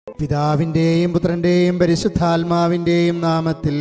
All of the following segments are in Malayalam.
പിതാവിൻ്റെയും പുത്രൻ്റെയും പരിശുദ്ധാത്മാവിൻ്റെയും നാമത്തിൽ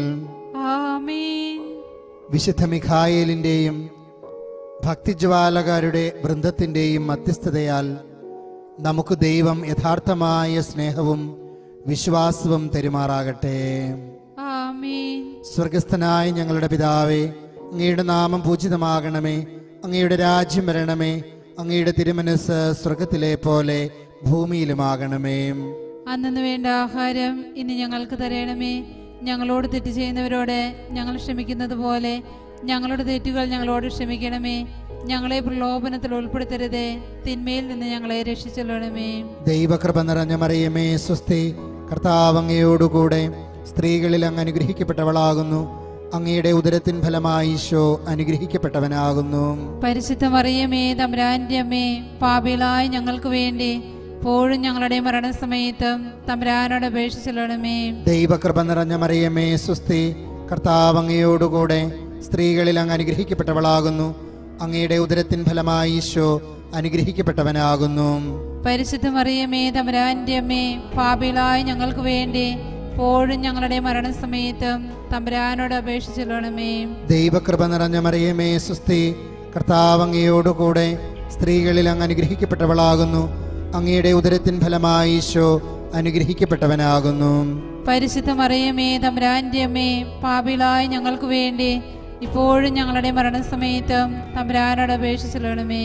ആമേൻ വിശുദ്ധ മിഖായേലിൻ്റെയും ഭക്തിജ്വാലകാരുടെ വൃന്ദത്തിൻ്റെയും മധ്യസ്ഥതയാൽ നമുക്ക് ദൈവം യഥാർത്ഥമായ സ്നേഹവും വിശ്വാസവും തെരുമാറാകട്ടെ ആമേൻ സ്വർഗസ്ഥനായ ഞങ്ങളുടെ പിതാവേ അങ്ങയുടെ നാമം പൂജിതമാകണമേ അങ്ങയുടെ രാജ്യം വരണമേ അങ്ങയുടെ തിരുമനസ് സ്വർഗത്തിലെ പോലെ ഭൂമിയിലുമാകണമേ അന്നു വേണ്ട ആഹാരം ഇനി ഞങ്ങൾക്ക് തരണമേ ഞങ്ങളോട് തെറ്റ് ചെയ്യുന്നവരോട് ഞങ്ങൾ ക്ഷമിക്കുന്നത് പോലെ ഞങ്ങളുടെ തെറ്റുകൾ ഞങ്ങളോട് ക്ഷമിക്കണമേ ഞങ്ങളെ പ്രലോഭനത്തിൽ ഉൾപ്പെടുത്തരുതേ തിന്മയിൽ നിന്ന് ഞങ്ങളെ രക്ഷിച്ചൊല്ലണമേ ദൈവകൃപ നിറഞ്ഞ മറിയമേ സ്വസ്തി കർത്താവ് അങ്ങയോടുകൂടെ സ്ത്രീകളിൽ അങ്ങ് അനുഗ്രഹിക്കപ്പെട്ടവളാകുന്നു അങ്ങയുടെ ഉദരത്തിൻ ഫലമായി ഈശോ അനുഗ്രഹിക്കപ്പെട്ടവനാകുന്നു പരിശുദ്ധ മറിയമേ തമ്പുരാന്റെ അമ്മേ പാപികളായ ഞങ്ങൾക്ക് വേണ്ടി എപ്പോഴും ഞങ്ങളുടെ മരണസമയത്തും തമ്പുരാനോട് അപേക്ഷിച്ചൊല്ലണമേ ദൈവകൃപ നിറഞ്ഞ മറിയമേ സ്വസ്തി കർത്താവ് അങ്ങയോടുകൂടെ സ്ത്രീകളിൽ അങ്ങ് അനുഗ്രഹിക്കപ്പെട്ടവളാകുന്നു അങ്ങയുടെ ഉദരത്തിൻ ഫലമായി ഈശോ അനുഗ്രഹിക്കപ്പെട്ടവനാകുന്നു പരിശുദ്ധ മറിയമേ തമ്പുരാന്റെ അമ്മേ പാപികളായ ഞങ്ങൾക്ക് വേണ്ടി എപ്പോഴും ഞങ്ങളുടെ മരണസമയത്തും തമ്പുരാനോട് അപേക്ഷിച്ചൊല്ലണമേ ദൈവകൃപ നിറഞ്ഞ മറിയമേ സുസ്തി കർത്താവ് അങ്ങയോടുകൂടെ സ്ത്രീകളിൽ അങ്ങ് അനുഗ്രഹിക്കപ്പെട്ടവളാകുന്നു അങ്ങയുടെ ഉദരത്തിൻ ഫലമായി ഈശോ അനുഗ്രഹിക്കപ്പെട്ടവനാകുന്നു പരിശുദ്ധ മറിയമേ തമ്പുരാന്റെ അമ്മേ പാപികളായ ഞങ്ങൾക്ക് വേണ്ടി ഇപ്പോഴും ഞങ്ങളുടെ മരണസമയത്തും തമ്പുരാനോട് അപേക്ഷിച്ചൊല്ലണമേ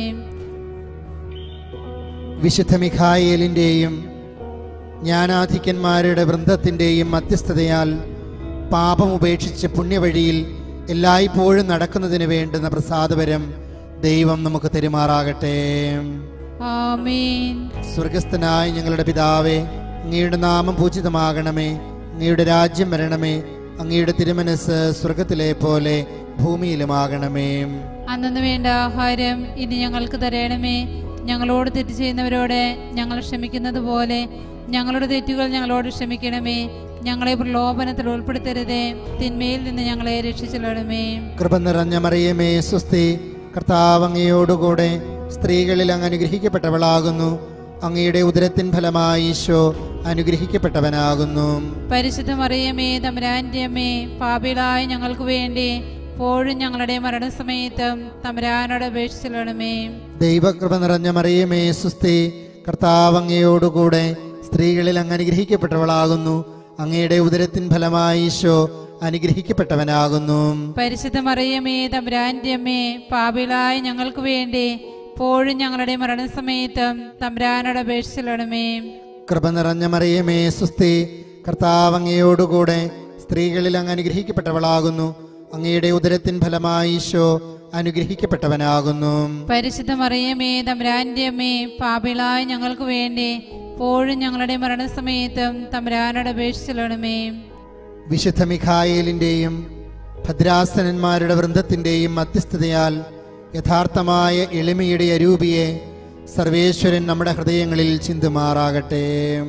വിശുദ്ധ മിഖായേലിൻ്റെയും ജ്ഞാനാധിക്യന്മാരുടെ വൃന്ദത്തിൻ്റെയും മധ്യസ്ഥതയാൽ പാപം ഉപേക്ഷിച്ച് പുണ്യവഴിയിൽ എല്ലായ്പ്പോഴും നടക്കുന്നതിന് വേണ്ടുന്ന പ്രസാദപരം ദൈവം നമുക്ക് തെരുമാറാകട്ടെ ആമേൻ സ്വർഗസ്ഥനായ ഞങ്ങളുടെ പിതാവേ അങ്ങയുടെ നാമം പൂജിതമാകണമേ അങ്ങയുടെ രാജ്യം വരണമേ അങ്ങയുടെ തിരുമനസ് സ്വർഗത്തിലെ പോലെ ഭൂമിയിലുമാകണമേ അന്നു വേണ്ട ആഹാരം ഇനി ഞങ്ങൾക്ക് തരണമേ ഞങ്ങളോട് തെറ്റ് ചെയ്യുന്നവരോട് ഞങ്ങൾ ക്ഷമിക്കുന്നത് പോലെ ഞങ്ങളുടെ തെറ്റുകൾ ഞങ്ങളോട് ക്ഷമിക്കണമേ ഞങ്ങളെ പ്രലോഭനത്തിൽ ഉൾപ്പെടുത്തരുതേ തിന്മയിൽ നിന്ന് ഞങ്ങളെ രക്ഷിച്ചൊല്ലണമേ കൃപ നിറഞ്ഞ മറിയമേ സ്വസ്തി കർത്താവ് അങ്ങയോടുകൂടെ സ്ത്രീകളിൽ അങ്ങ് അനുഗ്രഹിക്കപ്പെട്ടവളാകുന്നു അങ്ങയുടെ ഉദരത്തിൻ ഫലമായി ഈശോ അനുഗ്രഹിക്കപ്പെട്ടവനാകുന്നു പരിശുദ്ധ മറിയമേ തമ്പുരാന്റെ അമ്മേ പാപികളായ ഞങ്ങൾക്ക് വേണ്ടി എപ്പോഴും ഞങ്ങളുടെ മരണസമയത്തും തമ്പുരാനോട് അപേക്ഷിച്ചൊല്ലണമേ ദൈവകൃപ നിറഞ്ഞ മറിയമേ സുസ്തി കർത്താവ് അങ്ങയോടുകൂടെ സ്ത്രീകളിൽ അങ്ങ് അനുഗ്രഹിക്കപ്പെട്ടവളാകുന്നു അങ്ങയുടെ ഉദരത്തിൻ ഫലമായി ഈശോ അനുഗ്രഹിക്കപ്പെട്ടവനാകുന്നു പരിശുദ്ധ മറിയമേ തമ്പുരാന്റെ അമ്മേ പാപികളായ ഞങ്ങൾക്ക് വേണ്ടി എപ്പോഴും ഞങ്ങളുടെ മരണസമയത്തും തമ്പുരാനോട് അപേക്ഷിച്ചൊല്ലണമേ കൃപ നിറഞ്ഞ മറിയമേ സുസ്തി കർത്താവ് അങ്ങയോടുകൂടെ സ്ത്രീകളിൽ അങ്ങ് അനുഗ്രഹിക്കപ്പെട്ടവളാകുന്നു അങ്ങയുടെ ഉദരത്തിൻ ഫലമായി ഈശോ അനുഗ്രഹിക്കപ്പെട്ടവനാകുന്നു പരിശുദ്ധ മറിയമേ തമ്പുരാന്റെ അമ്മേ പാപികളായ ഞങ്ങൾക്ക് വേണ്ടി എപ്പോഴും ഞങ്ങളുടെ മരണസമയത്തും തമ്പുരാനോട് അപേക്ഷിച്ചൊല്ലണമേ വിശുദ്ധ മിഖായേലിൻ്റെയും ഭദ്രാസനന്മാരുടെ വൃന്ദത്തിൻ്റെയും മധ്യസ്ഥതയാൽ യഥാർത്ഥമായ എളിമയുടെ അരൂപിയെ സർവേശ്വരൻ നമ്മുടെ ഹൃദയങ്ങളിൽ ചിന്തുമാറാകട്ടെ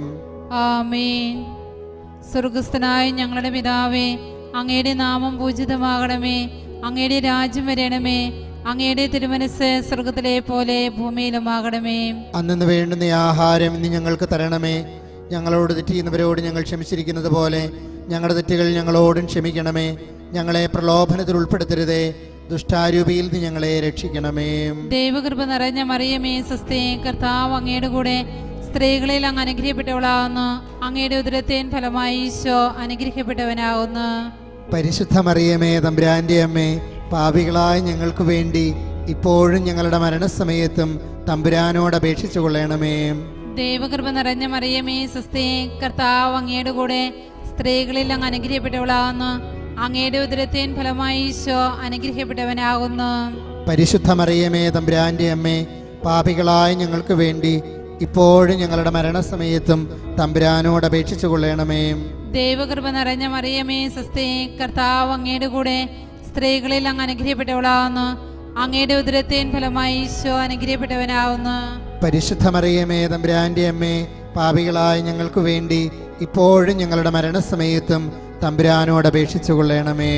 ആമേൻ സ്വർഗസ്ഥനായ ഞങ്ങളുടെ പിതാവേ അങ്ങയുടെ നാമം പൂജിതമാകണമേ അങ്ങയുടെ രാജ്യം വരണമേ അങ്ങയുടെ തിരുമനസ് സ്വർഗത്തിലെ പോലെ ഭൂമിയിലുമാകണമേ അന്നു വേണ്ടുന്ന ആഹാരം ഇന്ന് ഞങ്ങൾക്ക് തരണമേ ഞങ്ങളോട് തെറ്റ് ചെയ്യുന്നവരോട് ഞങ്ങൾ ക്ഷമിച്ചിരിക്കുന്നത് പോലെ ഞങ്ങളുടെ തെറ്റുകൾ ഞങ്ങളോടും ക്ഷമിക്കണമേ ഞങ്ങളെ പ്രലോഭനത്തിൽ ഉൾപ്പെടുത്തരുതേ ദുഷ്ടാരൂപിയിൽ നിന്ന് ഞങ്ങളെ രക്ഷിക്കണമേ ദൈവകൃപ നിറഞ്ഞ മറിയമേ സ്വസ്തി കർത്താവ് അങ്ങയുടെ കൂടെ സ്ത്രീകളിൽ അങ്ങ് അനുഗ്രഹിക്കപ്പെട്ടവളാകുന്നു അങ്ങയുടെ ഉദരത്തേൻ ഫലമായി ഈശോ അനുഗ്രഹിക്കപ്പെട്ടവനാകുന്നു പരിശുദ്ധ മറിയമേ തമ്പുരാന്റെ അമ്മേ പാപികളായ ഞങ്ങൾക്ക് വേണ്ടി ഇപ്പോഴും ഞങ്ങളുടെ മരണസമയത്തും തമ്പുരാനോട് അപേക്ഷിച്ചു കൊള്ളണമേ ദൈവകൃപ നിറഞ്ഞ മറിയമേ സ്വസ്തി കർത്താവ് അങ്ങയുടെ കൂടെ സ്ത്രീകളിൽ അങ്ങ് അനുഗ്രഹിക്കപ്പെട്ടവളാകുന്നു അങ്ങയുടെ ഉദരത്തേൻ ഫലമായി ഈശോ അനുഗ്രഹിക്കപ്പെട്ടവനാകുന്നു പരിശുദ്ധ മറിയമേ തമ്പുരാന്റെ അമ്മേ പാപികളായ ഞങ്ങൾക്ക് വേണ്ടി ഇപ്പോഴും ഞങ്ങളുടെ മരണസമയത്തും തമ്പുരാനോട് അപേക്ഷിച്ചു കൊള്ളണമേ ദൈവകൃപ നിറഞ്ഞ മറിയമേ സ്വസ്തി കർത്താവ് അങ്ങയുടെ കൂടെ സ്ത്രീകളിൽ അങ്ങ് അനുഗ്രഹിക്കപ്പെട്ടവളാകുന്നു അങ്ങയുടെ ഉദരത്തേൻ ഫലമായി ഈശോ അനുഗ്രഹിക്കപ്പെട്ടവനാകുന്നു പരിശുദ്ധ മറിയമേ തമ്പുരാന്റെ അമ്മേ പാപികളായ ഞങ്ങൾക്ക് വേണ്ടി ഇപ്പോഴും ഞങ്ങളുടെ മരണസമയത്തും തമ്പുരാനോട് അപേക്ഷിച്ചു കൊള്ളണമേ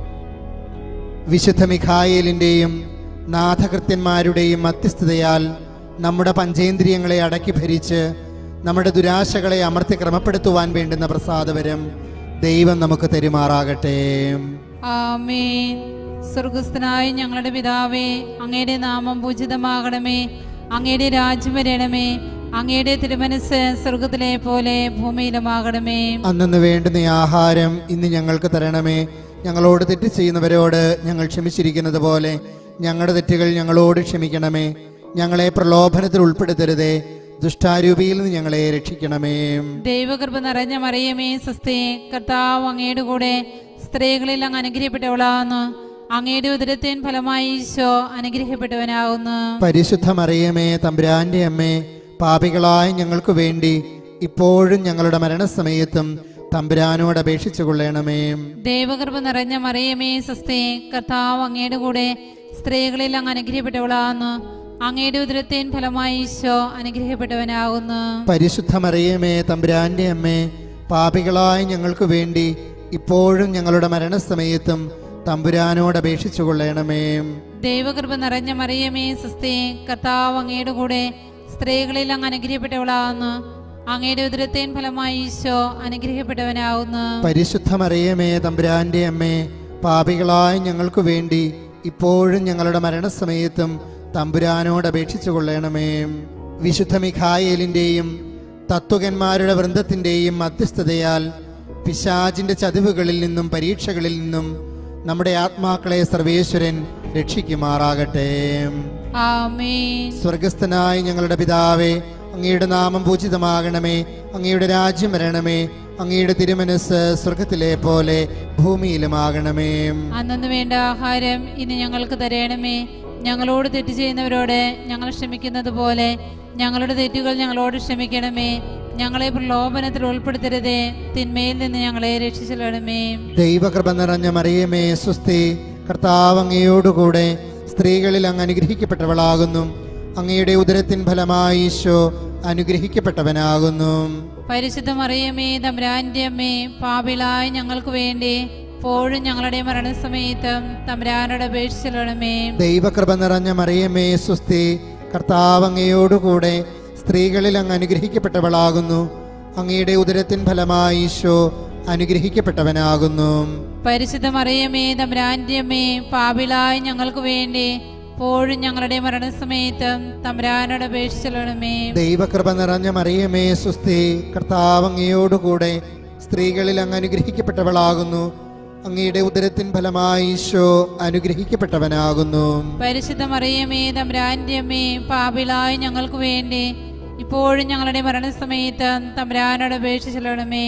വിശുദ്ധ മിഖായേലിൻ്റെയും നാഥകൃത്യന്മാരുടെയും മധ്യസ്ഥതയാൽ നമ്മുടെ പഞ്ചേന്ദ്രിയങ്ങളെ അടക്കി ഭരിച്ച് നമ്മുടെ ദുരാശകളെ അമർത്തി ക്രമപ്പെടുത്തുവാൻ വേണ്ടുന്ന പ്രസാദവരം ദൈവം നമുക്ക് തെരുമാറാകട്ടെ ആമേൻ സ്വർഗസ്ഥനായ ഞങ്ങളുടെ പിതാവേ അങ്ങയുടെ നാമം പൂജിതമാകണമേ അങ്ങയുടെ രാജ്യം വരണമേ അങ്ങയുടെ തിരുമനസ് സ്വർഗത്തിലെ പോലെ ഭൂമിയിലുമാകണമേ അന്നു വേണ്ടുന്ന ഈ ആഹാരം ഇന്ന് ഞങ്ങൾക്ക് തരണമേ ഞങ്ങളോട് തെറ്റ് ചെയ്യുന്നവരോട് ഞങ്ങൾ ക്ഷമിച്ചിരിക്കുന്നത് പോലെ ഞങ്ങളുടെ തെറ്റുകൾ ഞങ്ങളോട് ക്ഷമിക്കണമേ ഞങ്ങളെ പ്രലോഭനത്തിൽ ഉൾപ്പെടുത്തരുതേ ദുഷ്ടാരൂപിയിൽ നിന്ന് ഞങ്ങളെ രക്ഷിക്കണമേ ദൈവകൃപ നിറഞ്ഞ മറിയമേ സ്വസ്തി കർത്താവ് അങ്ങയുടെ കൂടെ സ്ത്രീകളിൽ അങ്ങ് അനുഗ്രഹിക്കപ്പെട്ടവളാകുന്നു അങ്ങയുടെ ഉദരത്തിൻ ഫലമായി ഈശോ അനുഗ്രഹിക്കപ്പെട്ടവനാകുന്നു പരിശുദ്ധ മറിയമേ തമ്പുരാന്റെ അമ്മേ പാപികളായ ഞങ്ങൾക്ക് വേണ്ടി ഇപ്പോഴും ഞങ്ങളുടെ മരണസമയത്തും തമ്പുരാനോട് അപേക്ഷിച്ചു കൊള്ളണമേ ദൈവകൃപ നിറഞ്ഞ മറിയമേ സ്വസ്തി കർത്താവ് അങ്ങയുടെ കൂടെ സ്ത്രീകളിൽ അങ്ങ് അനുഗ്രഹിക്കപ്പെട്ടവളാകുന്നു അങ്ങയുടെ ഉദരത്തിൻ ഫലമായി ഈശോ അനുഗ്രഹിക്കപ്പെട്ടവനാകുന്നു പരിശുദ്ധ മറിയമേ തമ്പുരാന്റെ അമ്മേ പാപികളായ ഞങ്ങൾക്ക് വേണ്ടി ഇപ്പോഴും ഞങ്ങളുടെ മരണസമയത്തും തമ്പുരാനോട് അപേക്ഷിച്ചു കൊള്ളണമേ ദൈവകൃപ നിറഞ്ഞ മറിയമേ സ്വസ്തി കർത്താവ് അങ്ങയുടെ കൂടെ സ്ത്രീകളിൽ അങ്ങ് അനുഗ്രഹിക്കപ്പെട്ടവളാകുന്നു അങ്ങയുടെ ഉദരത്തിൻ ഫലമായി ഈശോ അനുഗ്രഹിക്കപ്പെട്ടവനാകുന്നു പരിശുദ്ധ മറിയമേ തമ്പുരാന്റെ അമ്മേ പാപികളായ ഞങ്ങൾക്ക് വേണ്ടി ഇപ്പോഴും ഞങ്ങളുടെ മരണസമയത്തും തമ്പുരാനോട് അപേക്ഷിച്ചു കൊള്ളണമേ വിശുദ്ധ മിഖായേലിൻ്റെയും തത്വകന്മാരുടെ വൃന്ദത്തിൻ്റെയും മധ്യസ്ഥതയാൽ പിശാചിന്റെ ചതിവുകളിൽ നിന്നും പരീക്ഷകളിൽ നിന്നും നമ്മുടെ ആത്മാക്കളെ സർവേശ്വരൻ രക്ഷിക്കുമാറാകട്ടെ ആമേൻ സ്വർഗസ്ഥനായ ഞങ്ങളുടെ പിതാവേ അങ്ങയുടെ നാമം പൂജിതമാകണമേ അങ്ങയുടെ രാജ്യം വരണമേ അങ്ങയുടെ തിരുമനസ് സ്വർഗത്തിലെ പോലെ ഭൂമിയിലുമാകണമേ അന്നു വേണ്ട ആഹാരം ഇനി ഞങ്ങൾക്ക് തരണമേ ഞങ്ങളോട് തെറ്റ് ചെയ്യുന്നവരോട് ഞങ്ങൾ ക്ഷമിക്കുന്നത് പോലെ ഞങ്ങളുടെ തെറ്റുകൾ ഞങ്ങളോട് ക്ഷമിക്കണമേ ഞങ്ങളെ പ്രലോഭനത്തിൽ ഉൾപ്പെടുത്തരുതേ തിന്മയിൽ നിന്ന് ഞങ്ങളെ രക്ഷിച്ചെല്ലണമേ ദൈവകൃപ നിറഞ്ഞ മറിയമേ സുസ്തി കർത്താവ് അങ്ങയോടുകൂടെ സ്ത്രീകളിൽ അങ്ങ് അനുഗ്രഹിക്കപ്പെട്ടവളാകുന്നു അങ്ങയുടെ ഉദരത്തിൻ ഫലമായി ഈശോ അനുഗ്രഹിക്കപ്പെട്ടവനാകുന്നു പരിശുദ്ധ മറിയമേ തമ്പുരാന്റെ അമ്മേ പാപിളായ ഞങ്ങൾക്ക് വേണ്ടി എപ്പോഴും ഞങ്ങളുടെ മരണസമയത്തും തമ്പുരാനോട് അപേക്ഷിച്ചെല്ലണമേ ദൈവകൃപ നിറഞ്ഞ മറിയമേ സുസ്തി കർത്താവ് അങ്ങയോടുകൂടെ സ്ത്രീകളിൽ അങ്ങ് അനുഗ്രഹിക്കപ്പെട്ടവളാകുന്നു അങ്ങയുടെ ഉദരത്തിൻ ഫലമായി ഈശോ അനുഗ്രഹിക്കപ്പെട്ടവനാകുന്നു പരിശുദ്ധ മറിയമേ തമ്പുരാന്റെ അമ്മേ പാപിളായ ഞങ്ങൾക്ക് വേണ്ടി എപ്പോഴും ഞങ്ങളുടെ മരണസമയത്തും തമ്പുരാനോട് അപേക്ഷിച്ചെല്ലണമേ ദൈവകൃപ നിറഞ്ഞ മറിയമേ സുസ്തി കർത്താവ് അങ്ങയോടുകൂടെ സ്ത്രീകളിൽ അങ്ങ് അനുഗ്രഹിക്കപ്പെട്ടവളാകുന്നു അങ്ങയുടെ ഉദരത്തിൻ ഫലമായി ഈശോ അനുഗ്രഹിക്കപ്പെട്ടവനാകുന്നു പരിശുദ്ധ മറിയമേ തമ്പുരാന്റെ അമ്മേ പാപിളായ ഞങ്ങൾക്ക് വേണ്ടി ഇപ്പോഴും ഞങ്ങളുടെ മരണസമയത്തും തമ്പുരാനോട് അപേക്ഷിച്ചെല്ലണമേ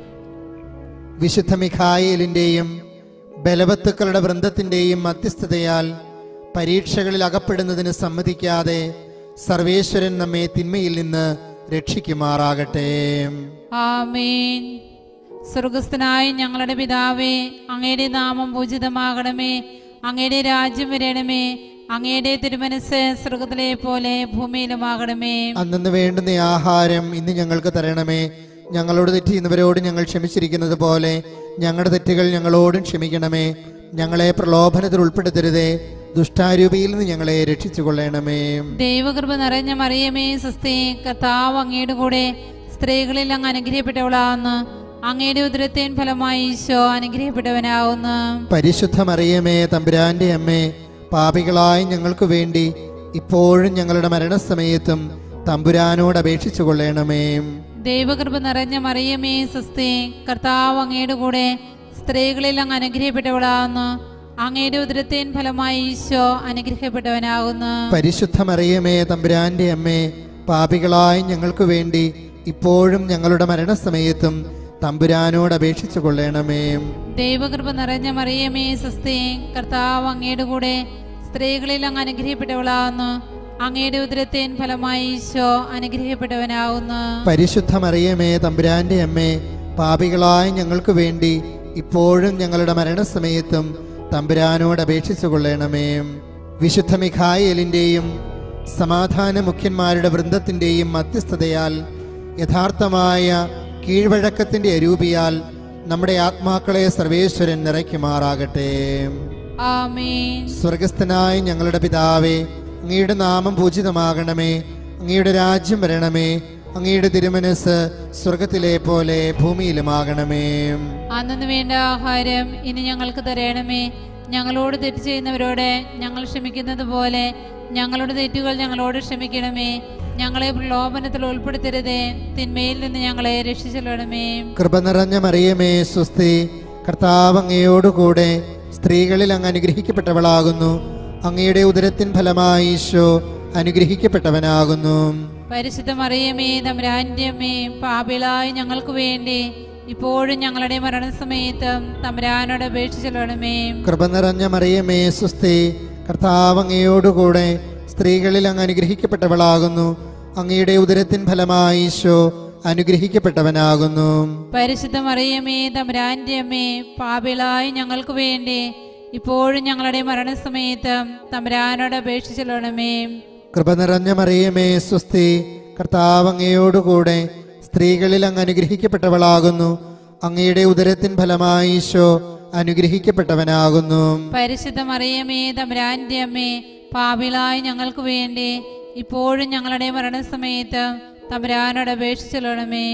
വിശുദ്ധ മിഖായേലിൻ്റെയും ബലവത്തുക്കളുടെ വൃന്ദത്തിൻ്റെയും മധ്യസ്ഥതയാൽ പരീക്ഷകളിൽ അകപ്പെടുന്നതിന് സമ്മതിക്കാതെ സർവേശ്വരൻ നമ്മെ തിന്മയിൽ നിന്ന് രക്ഷിക്കുമാറാകട്ടെ ആമേൻ സ്വർഗസ്ഥനായ ഞങ്ങളുടെ പിതാവേ അങ്ങയുടെ നാമം പൂജിതമാകണമേ അങ്ങയുടെ രാജ്യം വരണമേ അങ്ങയുടെ തിരുമനസ് സ്വർഗത്തിലെ പോലെ ഭൂമിയിലുമാകണമേ അന്നു വേണ്ടുന്ന ഈ ആഹാരം ഇന്ന് ഞങ്ങൾക്ക് തരണമേ ഞങ്ങളോട് തെറ്റ് ചെയ്യുന്നവരോട് ഞങ്ങൾ ക്ഷമിച്ചിരിക്കുന്നത് പോലെ ഞങ്ങളുടെ തെറ്റുകൾ ഞങ്ങളോടും ക്ഷമിക്കണമേ ഞങ്ങളെ പ്രലോഭനത്തിൽ ഉൾപ്പെടുത്തരുതേ ദുഷ്ടാരൂപിയിൽ നിന്ന് ഞങ്ങളെ രക്ഷിച്ചു കൊള്ളണമേ ദൈവകൃപ നിറഞ്ഞ മറിയമേ സ്വസ്തി കർത്താവ് അങ്ങയുടെ കൂടെ സ്ത്രീകളിൽ അങ്ങ് അനുഗ്രഹിക്കപ്പെട്ടവളാകുന്നു അങ്ങയുടെ ഉദരത്തേൻ ഫലമായി ഈശോ അനുഗ്രഹിക്കപ്പെട്ടവനാകുന്നു പരിശുദ്ധ മറിയമേ തമ്പുരാന്റെ അമ്മേ പാപികളായ ഞങ്ങൾക്ക് വേണ്ടി ഇപ്പോഴും ഞങ്ങളുടെ മരണസമയത്തും തമ്പുരാനോട് അപേക്ഷിച്ചു കൊള്ളണമേ ദൈവകൃപ നിറഞ്ഞ മറിയമേ സ്വസ്തി കർത്താവ് അങ്ങയുടെ കൂടെ സ്ത്രീകളിൽ അങ്ങ് അനുഗ്രഹിക്കപ്പെട്ടവളാകുന്നു അങ്ങയുടെ ഉദരത്തേൻ ഫലമായി ഈശോ അനുഗ്രഹിക്കപ്പെട്ടവനാകുന്നു പരിശുദ്ധ മറിയമേ തമ്പുരാന്റെ അമ്മേ പാപികളായ ഞങ്ങൾക്ക് വേണ്ടി ഇപ്പോഴും ഞങ്ങളുടെ മരണസമയത്തും തമ്പുരാനോട് അപേക്ഷിച്ചു കൊള്ളണമേ ദൈവകൃപ നിറഞ്ഞ മറിയമേ സ്വസ്തി കർത്താവ് അങ്ങയുടെ കൂടെ സ്ത്രീകളിൽ അങ്ങ് അനുഗ്രഹിക്കപ്പെട്ടവളാകുന്നു അങ്ങയുടെ ഉദരത്തേൻ ഫലമായി ഈശോ അനുഗ്രഹിക്കപ്പെട്ടവനാകുന്നു പരിശുദ്ധ മറിയമേ തമ്പുരാന്റെ അമ്മേ പാപികളായ ഞങ്ങൾക്ക് വേണ്ടി ഇപ്പോഴും ഞങ്ങളുടെ മരണസമയത്തും തമ്പുരാനോട് അപേക്ഷിച്ചു കൊള്ളണമേ വിശുദ്ധ മിഖായേലിൻ്റെയും സമാധാന മുഖ്യന്മാരുടെ വൃന്ദത്തിൻ്റെയും മധ്യസ്ഥതയാൽ യഥാർത്ഥമായ കീഴ്വഴക്കത്തിൻ്റെ അരൂപിയാൽ നമ്മുടെ ആത്മാക്കളെ സർവേശ്വരൻ നിറയ്ക്കുമാറാകട്ടെ ആമേൻ സ്വർഗസ്ഥനായ ഞങ്ങളുടെ പിതാവേ അങ്ങയുടെ നാമം പൂജിതമാകണമേ അങ്ങയുടെ രാജ്യം വരണമേ അങ്ങയുടെ തിരുമനസ് സ്വർഗത്തിലെ പോലെ ഭൂമിയിലുമാകണമേ അന്നു വേണ്ട ആഹാരം ഇനി ഞങ്ങൾക്ക് തരണമേ ഞങ്ങളോട് തെറ്റ് ചെയ്യുന്നവരോട് ഞങ്ങൾ ക്ഷമിക്കുന്നത് പോലെ ഞങ്ങളുടെ തെറ്റുകൾ ഞങ്ങളോട് ക്ഷമിക്കണമേ ഞങ്ങളെ പ്രലോഭനത്തിൽ ഉൾപ്പെടുത്തരുതേ തിന്മയിൽ നിന്ന് ഞങ്ങളെ രക്ഷിച്ചെല്ലണമേ കൃപ നിറഞ്ഞ മറിയമേ സ്വസ്തി കർത്താവ് അങ്ങയോടുകൂടെ സ്ത്രീകളിൽ അങ്ങ് അനുഗ്രഹിക്കപ്പെട്ടവളാകുന്നു അങ്ങയുടെ ഉദരത്തിൻ ഫലമായി ഈശോ അനുഗ്രഹിക്കപ്പെട്ടവനാകുന്നു പരിശുദ്ധ മറിയമേ തമ്പുരാന്റെ അമ്മേ പാപിളായി ഞങ്ങൾക്ക് വേണ്ടി ഇപ്പോഴും ഞങ്ങളുടെ മരണസമയത്തും തമ്പുരാനോട് അപേക്ഷിച്ചെല്ലണമേ കൃപ നിറഞ്ഞ മറിയമേ സ്വസ്തി കർത്താവ് അങ്ങയോടുകൂടെ സ്ത്രീകളിൽ അങ്ങ് അനുഗ്രഹിക്കപ്പെട്ടവളാകുന്നു അങ്ങയുടെ ഉദരത്തിൻ ഫലമായി ഈശോ അനുഗ്രഹിക്കപ്പെട്ടവനാകുന്നു പരിശുദ്ധ മറിയമേ തമ്പുരാന്റെ അമ്മേ പാപിളായി ഞങ്ങൾക്ക് വേണ്ടി ഇപ്പോഴും ഞങ്ങളുടെ മരണസമയത്തും തമ്പുരാനോട് അപേക്ഷിച്ചെല്ലണമേ കൃപ നിറഞ്ഞ മറിയമേ സ്വസ്തി കർത്താവ് അങ്ങയോടുകൂടെ സ്ത്രീകളിൽ അങ്ങ് അനുഗ്രഹിക്കപ്പെട്ടവളാകുന്നു അങ്ങയുടെ ഉദരത്തിൻ ഫലമായി ഈശോ അനുഗ്രഹിക്കപ്പെട്ടവനാകുന്നു പരിശുദ്ധ മറിയമേ തമ്പുരാന്റെ അമ്മേ പാപിളായി ഞങ്ങൾക്ക് വേണ്ടി ഇപ്പോഴും ഞങ്ങളുടെ മരണസമയത്തും തമ്പുരാനോട് അപേക്ഷിച്ചെല്ലണമേ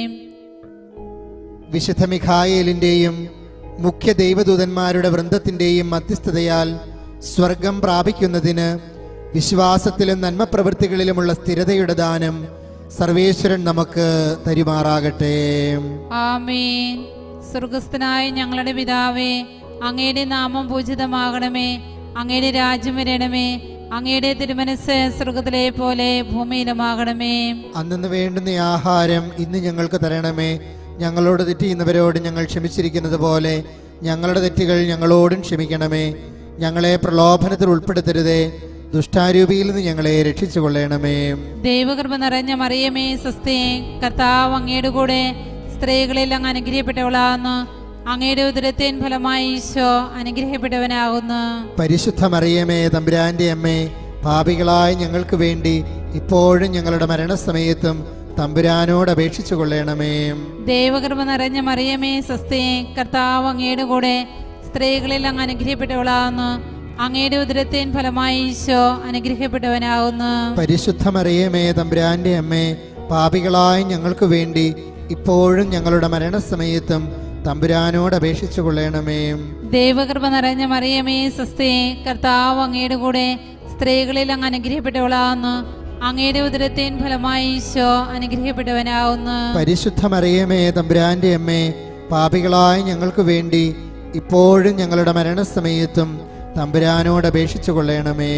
വിശുദ്ധ മിഖായേലിൻ്റെയും മുഖ്യ ദൈവദൂതന്മാരുടെ വൃന്ദത്തിൻ്റെയും മധ്യസ്ഥതയാൽ സ്വർഗം പ്രാപിക്കുന്നതിന് വിശ്വാസത്തിലും നന്മപ്രവൃത്തികളിലുമുള്ള സ്ഥിരതയുടെ ദാനം സർവേശ്വരൻ നമുക്ക് തരുമാറാകട്ടെ ആമേൻ സ്വർഗസ്ഥനായ ഞങ്ങളുടെ പിതാവേ അങ്ങയുടെ നാമം പൂജിതമാകണമേ അങ്ങയുടെ രാജ്യം വരണമേ അങ്ങയുടെ തിരുമനസ് സ്വർഗത്തിലെ പോലെ ഭൂമിയിലുമാകണമേ അന്നു വേണ്ടുന്ന ആഹാരം ഇന്ന് ഞങ്ങൾക്ക് തരണമേ ഞങ്ങളോട് തെറ്റിയുന്നവരോട് ഞങ്ങൾ ക്ഷമിച്ചിരിക്കുന്നത് പോലെ ഞങ്ങളുടെ തെറ്റുകൾ ഞങ്ങളോടും ക്ഷമിക്കണമേ ഞങ്ങളെ പ്രലോഭനത്തിൽ ഉൾപ്പെടുത്തരുതേ ദുഷ്ടാരൂപിയിൽ നിന്ന് ഞങ്ങളെ രക്ഷിച്ചു കൊള്ളണമേ ദൈവകൃപ നിറഞ്ഞ മറിയമേ സ്വസ്തി കർത്താവ് അങ്ങയുടെ കൂടെ സ്ത്രീകളിൽ അങ്ങ് അനുഗ്രഹിക്കപ്പെട്ടവളാകുന്നു അങ്ങയുടെ ഉദരത്തേൻ ഫലമായി ഈശോ അനുഗ്രഹിക്കപ്പെട്ടവനാകുന്നു പരിശുദ്ധ മറിയമേ തമ്പുരാന്റെ അമ്മേ പാപികളായ ഞങ്ങൾക്ക് വേണ്ടി ഇപ്പോഴും ഞങ്ങളുടെ മരണസമയത്തും തമ്പുരാനോട് അപേക്ഷിച്ചു കൊള്ളണമേ ദൈവകൃപ നിറഞ്ഞ മറിയമേ സ്വസ്തി കർത്താവ് അങ്ങയുടെ കൂടെ സ്ത്രീകളിൽ അങ്ങ് അനുഗ്രഹിക്കപ്പെട്ടവളാകുന്നു അങ്ങയുടെ ഉദരത്തേൻ ഫലമായി ഈശോ അനുഗ്രഹിക്കപ്പെട്ടവനാകുന്നു പരിശുദ്ധ മറിയമേ തമ്പുരാന്റെ അമ്മേ പാപികളായ ഞങ്ങൾക്ക് വേണ്ടി ഇപ്പോഴും ഞങ്ങളുടെ മരണസമയത്തും തമ്പുരാനോട് അപേക്ഷിച്ചു കൊള്ളണമേ ദൈവകൃപ നിറഞ്ഞ മറിയമേ സ്വസ്തി കർത്താവ് അങ്ങയുടെ കൂടെ സ്ത്രീകളിൽ അങ്ങ് അനുഗ്രഹിക്കപ്പെട്ടവളാകുന്നു അങ്ങയുടെ ഉദരത്തേൻ ഫലമായി ഈശോ അനുഗ്രഹിക്കപ്പെട്ടവനാകുന്നു പരിശുദ്ധ മറിയമേ തമ്പുരാന്റെ അമ്മേ പാപികളായ ഞങ്ങൾക്ക് വേണ്ടി ഇപ്പോഴും ഞങ്ങളുടെ മരണസമയത്തും തമ്പുരാനോട് അപേക്ഷിച്ചു കൊള്ളണമേ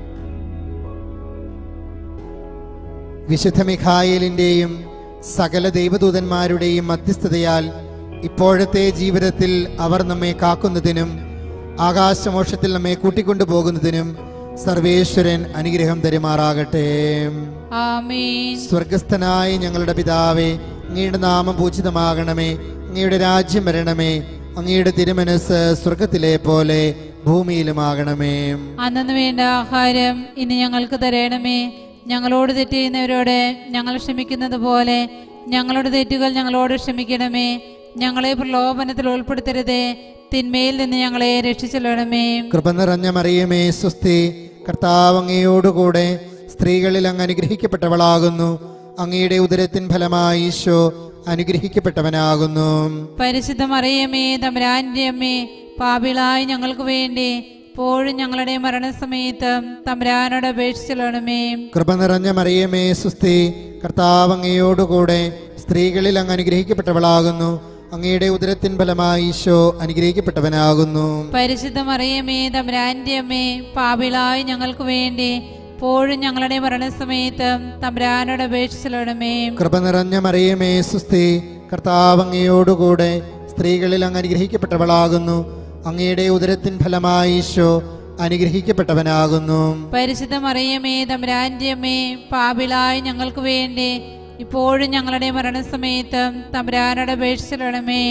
വിശുദ്ധ മിഖായേലിൻ്റെയും സകല ദൈവദൂതന്മാരുടെയും മധ്യസ്ഥതയാൽ ഇപ്പോഴത്തെ ജീവിതത്തിൽ അവർ നമ്മെ കാക്കുന്നതിനും ആകാശമോക്ഷത്തിൽ നമ്മെ കൂട്ടിക്കൊണ്ടു പോകുന്നതിനും സർവേശ്വരൻ അനുഗ്രഹം തരുമാറാകട്ടെ ആമേൻ സ്വർഗസ്ഥനായ ഞങ്ങളുടെ പിതാവേ അങ്ങയുടെ നാമം പൂജിതമാകണമേ അങ്ങയുടെ രാജ്യം വരണമേ അങ്ങയുടെ തിരുമനസ് സ്വർഗത്തിലെ പോലെ ഭൂമിയിലുമാകണമേ അന്നു വേണ്ട ആഹാരം ഇനി ഞങ്ങൾക്ക് തരണമേ ഞങ്ങളോട് തെറ്റ് ചെയ്യുന്നവരോട് ഞങ്ങൾ ക്ഷമിക്കുന്നത് പോലെ ഞങ്ങളുടെ തെറ്റുകൾ ഞങ്ങളോട് ക്ഷമിക്കണമേ ഞങ്ങളെ പ്രലോഭനത്തിൽ ഉൾപ്പെടുത്തരുതേ തിന്മയിൽ നിന്ന് ഞങ്ങളെ രക്ഷിച്ചെല്ലണമേ കൃപ നിറഞ്ഞ മറിയമേ സ്വസ്തി കർത്താവ് അങ്ങയോടുകൂടെ സ്ത്രീകളിൽ അങ്ങ് അനുഗ്രഹിക്കപ്പെട്ടവളാകുന്നു അങ്ങയുടെ ഉദരത്തിൻ ഫലമായി ഈശോ അനുഗ്രഹിക്കപ്പെട്ടവനാകുന്നു പരിശുദ്ധ മറിയമേ തമ്പുരാന്റെ അമ്മേ പാപിളായി ഞങ്ങൾക്ക് വേണ്ടി ഇപ്പോഴും ഞങ്ങളുടെ മരണസമയത്തും തമ്പുരാനോട് അപേക്ഷിച്ചെല്ലണമേ കൃപ നിറഞ്ഞ മറിയമേ സുസ്തി കർത്താവ് അങ്ങയോടുകൂടെ സ്ത്രീകളിൽ അങ്ങ് അനുഗ്രഹിക്കപ്പെട്ടവളാകുന്നു അങ്ങയുടെ ഉദരത്തിൻ ഫലമായി ഈശോ അനുഗ്രഹിക്കപ്പെട്ടവനാകുന്നു പരിശുദ്ധ മറിയമേ തമ്പുരാന്റെ അമ്മേ പാപിളായി ഞങ്ങൾക്ക് വേണ്ടി ഇപ്പോഴും ഞങ്ങളുടെ മരണസമയത്തും തമ്പുരാനോട് അപേക്ഷിച്ചെല്ലണമേ കൃപ നിറഞ്ഞ മറിയമേ സുസ്തി കർത്താവ് അങ്ങയോടുകൂടെ സ്ത്രീകളിൽ അങ്ങ് അനുഗ്രഹിക്കപ്പെട്ടവളാകുന്നു അങ്ങയുടെ ഉദരത്തിൻ ഫലമായി ഈശോ അനുഗ്രഹിക്കപ്പെട്ടവനാകുന്നു പരിശുദ്ധ മറിയമേ തമ്പുരാന്റെ അമ്മേ പാപിളായി ഞങ്ങൾക്ക് വേണ്ടി ഇപ്പോഴും ഞങ്ങളുടെ മരണസമയത്തും തമ്പുരാനോട് അപേക്ഷിച്ചെല്ലണമേ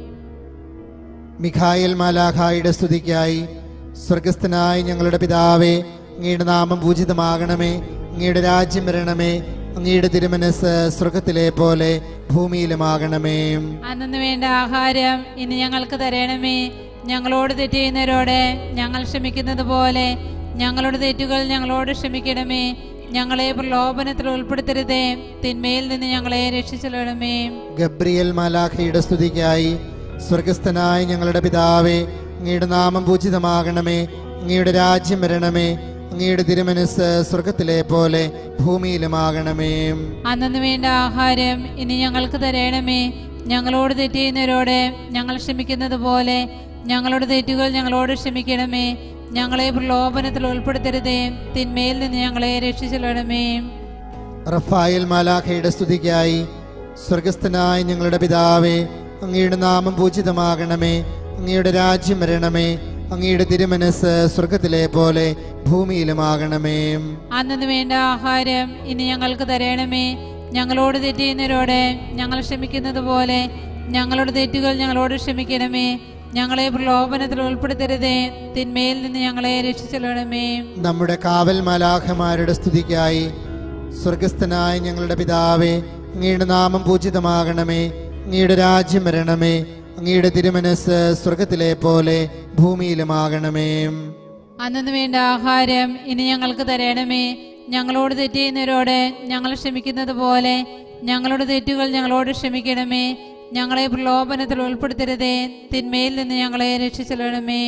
മിഖായൽ മാലാഖായുടെ സ്തുതിക്കായി സ്വർഗസ്ഥനായ ഞങ്ങളുടെ പിതാവേ അങ്ങയുടെ നാമം പൂജിതമാകണമേ അങ്ങയുടെ രാജ്യം വരണമേ അങ്ങയുടെ തിരുമനസ് സ്വർഗത്തിലെ പോലെ ഭൂമിയിലുമാകണമേ അന്നു വേണ്ട ആഹാരം ഇനി ഞങ്ങൾക്ക് തരണമേ ഞങ്ങളോട് തെറ്റ് ചെയ്യുന്നവരോട് ഞങ്ങൾ ക്ഷമിക്കുന്നത് പോലെ ഞങ്ങളുടെ തെറ്റുകൾ ഞങ്ങളോട് ക്ഷമിക്കണമേ ഞങ്ങളെ പ്രലോഭനത്തിൽ ഉൾപ്പെടുത്തരുതേ തിന്മയിൽ നിന്ന് ഞങ്ങളെ രക്ഷിച്ചെല്ലണമേ ഗബ്രിയൽ മാലാഖയുടെ സ്തുതിക്കായി സ്വർഗസ്ഥനായ ഞങ്ങളുടെ പിതാവേ അങ്ങയുടെ നാമം പൂജിതമാകണമേ അങ്ങയുടെ രാജ്യം വരണമേ അങ്ങയുടെ തിരുമനസ് സ്വർഗത്തിലെ പോലെ ഭൂമിയിലുമാകണമേ അന്നു വേണ്ട ആഹാരം ഇനി ഞങ്ങൾക്ക് തരണമേ ഞങ്ങളോട് തെറ്റ് ചെയ്യുന്നവരോട് ഞങ്ങൾ ക്ഷമിക്കുന്നത് പോലെ ഞങ്ങളുടെ തെറ്റുകൾ ഞങ്ങളോട് ക്ഷമിക്കണമേ ഞങ്ങളെ പ്രലോഭനത്തിൽ ഉൾപ്പെടുത്തരുതേ തിന്മയിൽ നിന്ന് ഞങ്ങളെ രക്ഷിച്ചെല്ലണമേ റഫായൽ മാലാഖയുടെ സ്തുതിക്കായി സ്വർഗസ്ഥനായ ഞങ്ങളുടെ പിതാവേ അങ്ങയുടെ നാമം പൂജിതമാകണമേ അങ്ങയുടെ രാജ്യം വരണമേ അങ്ങയുടെ തിരുമനസ് സ്വർഗത്തിലെ പോലെ ഭൂമിയിലുമാകണമേ അന്നു വേണ്ട ആഹാരം ഇനി ഞങ്ങൾക്ക് തരണമേ ഞങ്ങളോട് തെറ്റ് ചെയ്യുന്നവരോട് ഞങ്ങൾ ക്ഷമിക്കുന്നത് പോലെ ഞങ്ങളുടെ തെറ്റുകൾ ഞങ്ങളോട് ക്ഷമിക്കണമേ ഞങ്ങളെ പ്രലോഭനത്തിൽ ഉൾപ്പെടുത്തരുതേ തിന്മയിൽ നിന്ന് ഞങ്ങളെ രക്ഷിച്ചെല്ലണമേ നമ്മുടെ കാവൽ മാലാഖമാരുടെ സ്തുതിക്കായി സ്വർഗസ്ഥനായ ഞങ്ങളുടെ പിതാവേ അങ്ങയുടെ നാമം പൂജിതമാകണമേ അങ്ങയുടെ രാജ്യം വരണമേ അങ്ങയുടെ തിരുമനസ് സ്വർഗത്തിലെ പോലെ ഭൂമിയിലുമാകണമേ അന്നു വേണ്ട ആഹാരം ഇനി ഞങ്ങൾക്ക് തരണമേ ഞങ്ങളോട് തെറ്റ് ചെയ്യുന്നവരോട് ഞങ്ങൾ ക്ഷമിക്കുന്നത് പോലെ ഞങ്ങളുടെ തെറ്റുകൾ ഞങ്ങളോട് ക്ഷമിക്കണമേ ഞങ്ങളെ പ്രലോഭനത്തിൽ ഉൾപ്പെടുത്തരുതേ തിന്മയിൽ നിന്ന് ഞങ്ങളെ രക്ഷിച്ചെല്ലണമേ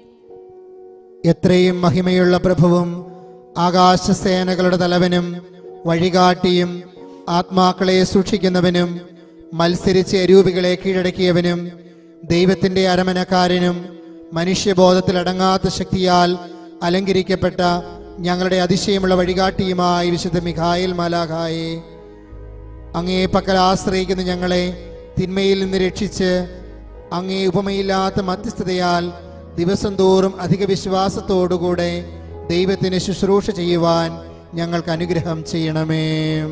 എത്രയും മഹിമയുള്ള പ്രഭുവും ആകാശസേനകളുടെ തലവനും വഴികാട്ടിയും ആത്മാക്കളെ സൂക്ഷിക്കുന്നവനും മത്സരിച്ച് അരൂപികളെ കീഴടക്കിയവനും ദൈവത്തിന്റെ അരമനക്കാരനും മനുഷ്യബോധത്തിലടങ്ങാത്ത ശക്തിയാൽ അലങ്കരിക്കപ്പെട്ട ഞങ്ങളുടെ അതിശയമുള്ള വഴികാട്ടിയുമായി വിശുദ്ധ മിഖായിൽ മാലാഖായെ അങ്ങേ പക്കൽ ആശ്രയിക്കുന്ന ഞങ്ങളെ തിന്മയിൽ നിന്ന് രക്ഷിച്ച് അങ്ങേ ഉപമയില്ലാത്ത മധ്യസ്ഥതയാൽ ദിവസം തോറും അധിക വിശ്വാസത്തോടുകൂടെ ദൈവത്തിന് ശുശ്രൂഷ ചെയ്യുവാൻ ഞങ്ങൾക്ക് അനുഗ്രഹം ചെയ്യണമേ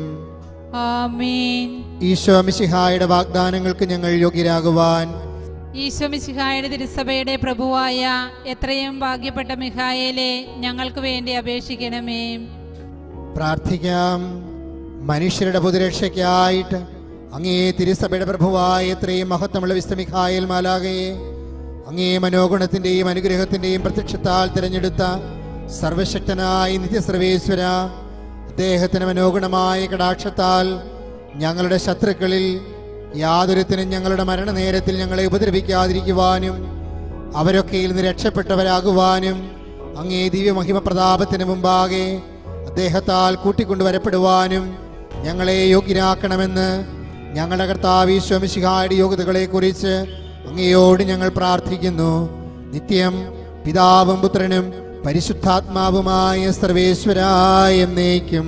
ആമീൻ ഈശോ മിശിഹായുടെ വാഗ്ദാനങ്ങൾക്ക് ഞങ്ങൾ യോഗ്യരാകുവാൻ ഈശോ മിശിഹായുടെ തിരുസഭയുടെ പ്രഭുവായ എത്രയും ഭാഗ്യപ്പെട്ട മിഖായേലെ ഞങ്ങൾക്ക് വേണ്ടി അപേക്ഷിക്കണമേ പ്രാർത്ഥിക്കാം മനുഷ്യരുടെ പൊതുരക്ഷയ്ക്കായിട്ട് അങ്ങേ തിരുസഭയുടെ പ്രഭുവായ എത്രയും മഹത്വമുള്ള വിസ്തമിഖായൽ മാലാകയെ അങ്ങേ മനോഗുണത്തിന്റെയും അനുഗ്രഹത്തിന്റെയും പ്രത്യക്ഷത്താൽ തിരഞ്ഞെടുത്ത സർവശക്തനായ നിത്യസർവേശ്വര അദ്ദേഹത്തിന് മനോഗുണമായ കടാക്ഷത്താൽ ഞങ്ങളുടെ ശത്രുക്കളിൽ യാതൊരുത്തിനും ഞങ്ങളുടെ മരണനേരത്തിൽ ഞങ്ങളെ ഉപദ്രവിക്കാതിരിക്കുവാനും അവരൊക്കെയിൽ നിന്ന് രക്ഷപ്പെട്ടവരാകുവാനും അങ്ങേ ദിവ്യമഹിമ പ്രതാപത്തിന് മുമ്പാകെ അദ്ദേഹത്താൽ കൂട്ടിക്കൊണ്ടുവരപ്പെടുവാനും ഞങ്ങളെ യോഗ്യരാക്കണമെന്ന് ഞങ്ങളുടെ കർത്താവ് ഈശ്വമിശിഹായുടെ യോഗ്യതകളെ കുറിച്ച് അങ്ങയോട് ഞങ്ങൾ പ്രാർത്ഥിക്കുന്നു നിത്യം പിതാവും പുത്രനും പരിശുദ്ധാത്മാവുമായ സർവേശ്വരായ എന്നേക്കും